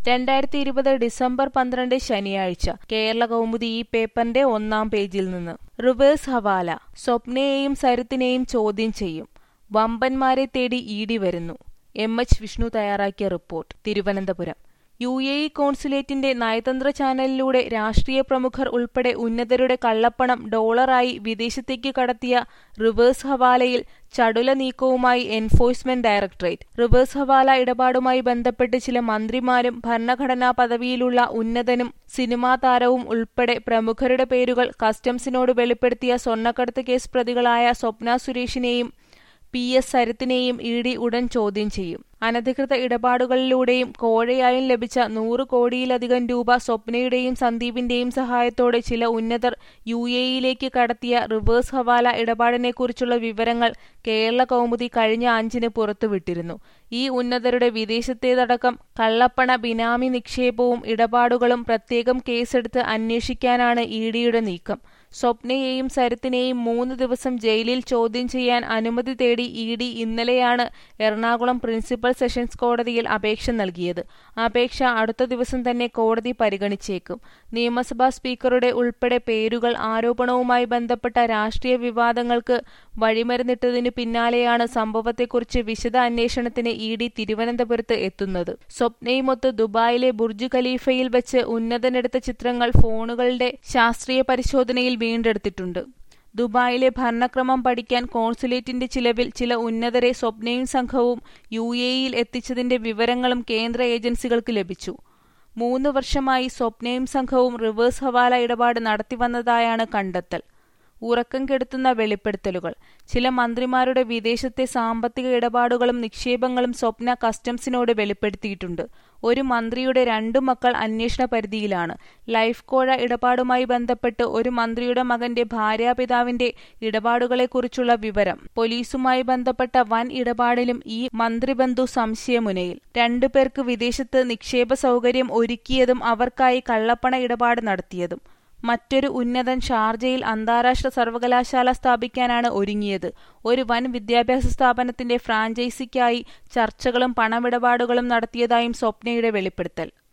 രണ്ടായിരത്തി ഇരുപത് ഡിസംബർ പന്ത്രണ്ട് ശനിയാഴ്ച കേരള കൗമുദി ഈ പേപ്പറിന്റെ ഒന്നാം പേജിൽ നിന്ന് റിവേഴ്സ് ഹവാല സ്വപ്നയെയും സരിത്തിനെയും ചോദ്യം ചെയ്യും വമ്പന്മാരെ തേടി ഇ ഡി വരുന്നു എം എച്ച് വിഷ്ണു തയ്യാറാക്കിയ report Thiruvananthapuram U A E കോൺസുലേറ്റിന്റെ നയതന്ത്ര ചാനലിലൂടെ രാഷ്ട്രീയ പ്രമുഖർ ഉൾപ്പെടെ ഉന്നതരുടെ കള്ളപ്പണം ഡോളറായി വിദേശത്തേക്ക് കടത്തിയ റിവേഴ്സ് ഹവാലയിൽ ചടുല നീക്കവുമായി എൻഫോഴ്സ്മെന്റ് ഡയറക്ടറേറ്റ് റിവേഴ്സ് ഹവാല ഇടപാടുമായി ബന്ധപ്പെട്ട് ചില മന്ത്രിമാരും ഭരണഘടനാ പദവിയിലുള്ള ഉന്നതനും സിനിമാ താരവും ഉൾപ്പെടെ പ്രമുഖരുടെ പേരുകൾ കസ്റ്റംസിനോട് വെളിപ്പെടുത്തിയ സ്വർണ്ണക്കടത്ത് കേസ് പ്രതികളായ സ്വപ്ന സുരേഷിനെയും പി എസ് സരിത്തിനെയും ഇ ഡി ഉടൻ ചോദ്യം ചെയ്യും അനധികൃത ഇടപാടുകളിലൂടെയും കോഴയായും ലഭിച്ച നൂറ് കോടിയിലധികം രൂപ സ്വപ്നയുടെയും സന്ദീപിന്റെയും സഹായത്തോടെ ചില ഉന്നതർ യു എ ഇയിലേക്ക് കടത്തിയ റിവേഴ്സ് ഹവാല ഇടപാടിനെക്കുറിച്ചുള്ള വിവരങ്ങൾ കേരള കൗമുദി കഴിഞ്ഞ അഞ്ചിന് പുറത്തുവിട്ടിരുന്നു ഈ ഉന്നതരുടെ വിദേശത്തേതടക്കം കള്ളപ്പണ ബിനാമി നിക്ഷേപവും ഇടപാടുകളും പ്രത്യേകം കേസെടുത്ത് അന്വേഷിക്കാനാണ് ഇ ഡിയുടെ നീക്കം സ്വപ്നയെയും സരിത്തിനെയും മൂന്ന് ദിവസം ജയിലിൽ ചോദ്യം ചെയ്യാൻ അനുമതി തേടി ഇ ഡി ഇന്നലെയാണ് എറണാകുളം പ്രിൻസിപ്പൽ സെഷൻസ് കോടതിയിൽ അപേക്ഷ നൽകിയത് അപേക്ഷ അടുത്ത ദിവസം തന്നെ കോടതി പരിഗണിച്ചേക്കും നിയമസഭാ സ്പീക്കറുടെ ഉൾപ്പെടെ പേരുകൾ ആരോപണവുമായി ബന്ധപ്പെട്ട രാഷ്ട്രീയ വിവാദങ്ങൾക്ക് വഴിമരുന്നിട്ടതിനു പിന്നാലെയാണ് സംഭവത്തെക്കുറിച്ച് വിശദ അന്വേഷണത്തിന് ഇ ഡി തിരുവനന്തപുരത്ത് എത്തുന്നത് സ്വപ്നയുമൊത്ത് ദുബായിലെ ബുർജ് ഖലീഫയിൽ വെച്ച് ഉന്നതനെടുത്ത ചിത്രങ്ങൾ ഫോണുകളുടെ ശാസ്ത്രീയ പരിശോധനയിൽ വീണ്ടെടുത്തിട്ടുണ്ട് ദുബായിലെ ഭരണക്രമം പഠിക്കാൻ കോൺസുലേറ്റിന്റെ ചിലവിൽ ചില ഉന്നതരെ സ്വപ്നയും സംഘവും യു എ ഇയിൽ എത്തിച്ചതിന്റെ വിവരങ്ങളും കേന്ദ്ര ഏജൻസികൾക്ക് ലഭിച്ചു മൂന്ന് വർഷമായി സ്വപ്നയും സംഘവും റിവേഴ്സ് ഹവാല ഇടപാട് നടത്തിവന്നതായാണ് കണ്ടെത്തൽ ഉറക്കം കെടുത്തുന്ന വെളിപ്പെടുത്തലുകൾ ചില മന്ത്രിമാരുടെ വിദേശത്തെ സാമ്പത്തിക ഇടപാടുകളും നിക്ഷേപങ്ങളും സ്വപ്ന കസ്റ്റംസിനോട് വെളിപ്പെടുത്തിയിട്ടുണ്ട് ഒരു മന്ത്രിയുടെ രണ്ടു മക്കൾ അന്വേഷണ പരിധിയിലാണ് ലൈഫ് കോഴ ഇടപാടുമായി ബന്ധപ്പെട്ട് ഒരു മന്ത്രിയുടെ മകന്റെ ഭാര്യാപിതാവിന്റെ ഇടപാടുകളെക്കുറിച്ചുള്ള വിവരം പോലീസുമായി ബന്ധപ്പെട്ട വൻ ഇടപാടിലും ഈ മന്ത്രിബന്ധു സംശയമുനയിൽ രണ്ടുപേർക്ക് വിദേശത്ത് നിക്ഷേപ സൗകര്യം ഒരുക്കിയതും അവർക്കായി കള്ളപ്പണ ഇടപാട് നടത്തിയതും മറ്റൊരു ഉന്നതൻ ഷാർജയിൽ അന്താരാഷ്ട്ര സർവകലാശാല സ്ഥാപിക്കാനാണ് ഒരുങ്ങിയത് ഒരു വൻ വിദ്യാഭ്യാസ സ്ഥാപനത്തിന്റെ ഫ്രാഞ്ചൈസിക്കായി ചർച്ചകളും പണമിടപാടുകളും നടത്തിയതായും സ്വപ്നയുടെ വെളിപ്പെടുത്തൽ